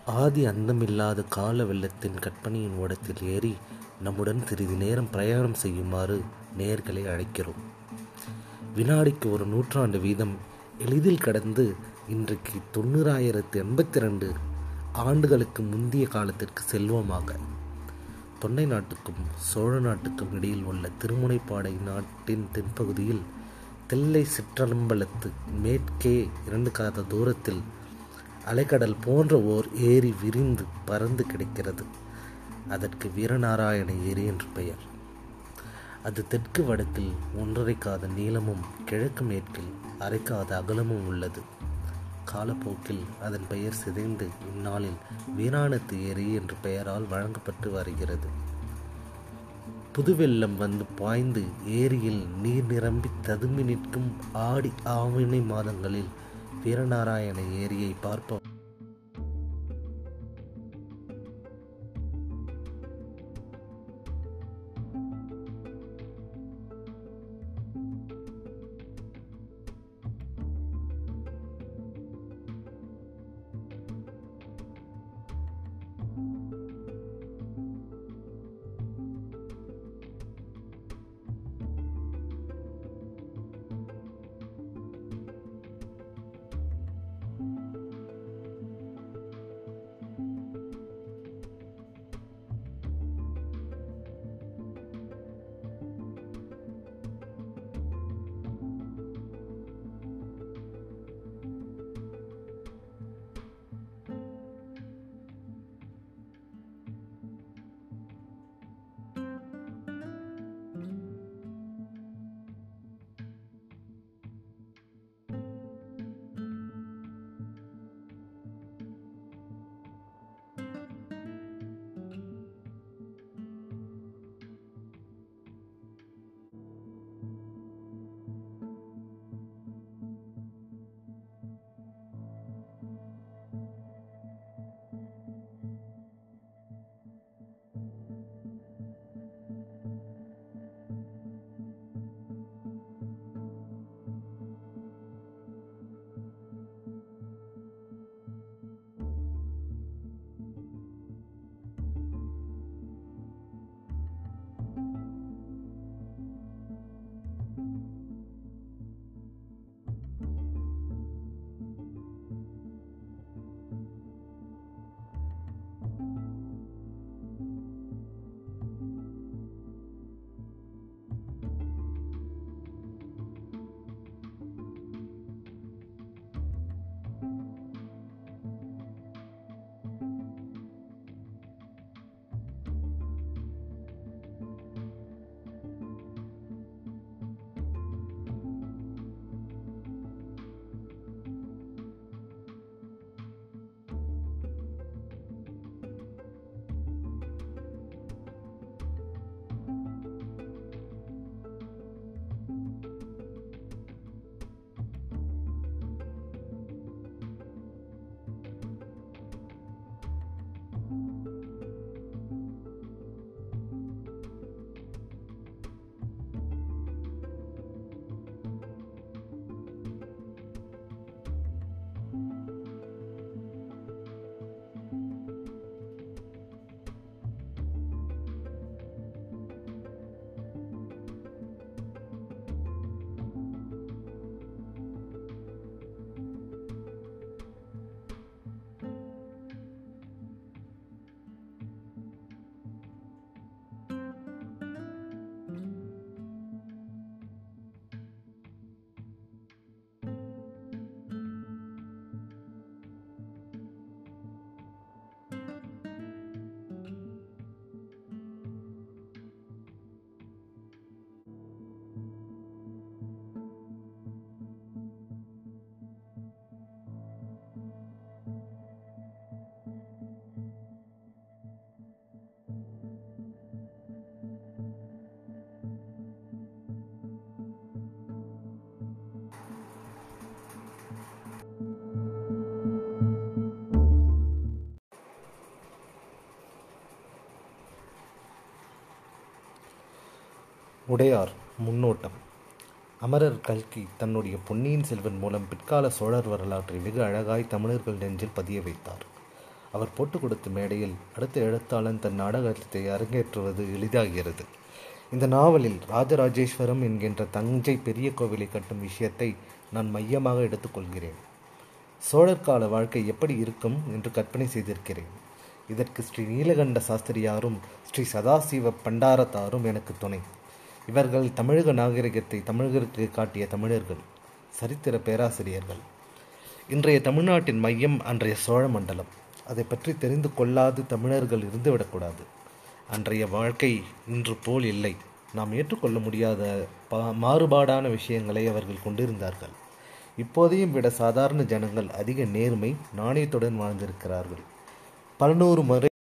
ஆதி அந்தமில்லாத கால வெள்ளத்தின் கற்பனையின் ஓடத்தில் ஏறி நம்முடன் சிறிது நேரம் பிரயாணம் செய்யுமாறு நேர்களை அழைக்கிறோம் வினாடிக்கு ஒரு நூற்றாண்டு வீதம் எளிதில் கடந்து இன்றைக்கு தொண்ணூறாயிரத்து எண்பத்தி ரெண்டு ஆண்டுகளுக்கு முந்தைய காலத்திற்கு செல்வோமாக தொண்டை நாட்டுக்கும் சோழ நாட்டுக்கும் இடையில் உள்ள திருமுனைப்பாடை நாட்டின் தென்பகுதியில் தில்லை சிற்றம்பலத்து மேற்கே இரண்டு காத தூரத்தில் அலைக்கடல் போன்ற ஓர் ஏரி விரிந்து பறந்து கிடக்கிறது அதற்கு வீரநாராயண ஏரி என்று பெயர் அது தெற்கு வடக்கில் ஒன்றரை காத நீளமும் கிழக்கு மேற்கில் அரை காத அகலமும் உள்ளது காலப்போக்கில் அதன் பெயர் சிதைந்து இந்நாளில் வீராணத்து ஏரி என்ற பெயரால் வழங்கப்பட்டு வருகிறது புதுவெள்ளம் வந்து பாய்ந்து ஏரியில் நீர் நிரம்பி ததும்பி நிற்கும் ஆடி ஆவணி மாதங்களில் வீரநாராயண ஏரியை பார்ப்போம் உடையார் முன்னோட்டம் அமரர் கல்கி தன்னுடைய பொன்னியின் செல்வன் மூலம் பிற்கால சோழர் வரலாற்றை வெகு அழகாய் தமிழர்கள் நெஞ்சில் பதிய வைத்தார் அவர் போட்டு கொடுத்த மேடையில் அடுத்த எழுத்தாளன் தன் நாடகத்தை அரங்கேற்றுவது எளிதாகிறது இந்த நாவலில் ராஜராஜேஸ்வரம் என்கின்ற தஞ்சை பெரிய கோவிலை கட்டும் விஷயத்தை நான் மையமாக எடுத்துக்கொள்கிறேன் சோழர் கால வாழ்க்கை எப்படி இருக்கும் என்று கற்பனை செய்திருக்கிறேன் இதற்கு ஸ்ரீ நீலகண்ட சாஸ்திரியாரும் ஸ்ரீ சதாசிவ பண்டாரத்தாரும் எனக்கு துணை இவர்கள் தமிழக நாகரிகத்தை தமிழருக்கு காட்டிய தமிழர்கள் சரித்திர பேராசிரியர்கள் இன்றைய தமிழ்நாட்டின் மையம் அன்றைய சோழ மண்டலம் அதை பற்றி தெரிந்து கொள்ளாது தமிழர்கள் இருந்துவிடக்கூடாது அன்றைய வாழ்க்கை இன்று போல் இல்லை நாம் ஏற்றுக்கொள்ள முடியாத பா மாறுபாடான விஷயங்களை அவர்கள் கொண்டிருந்தார்கள் இப்போதையும் விட சாதாரண ஜனங்கள் அதிக நேர்மை நாணயத்துடன் வாழ்ந்திருக்கிறார்கள் பலநூறு முறை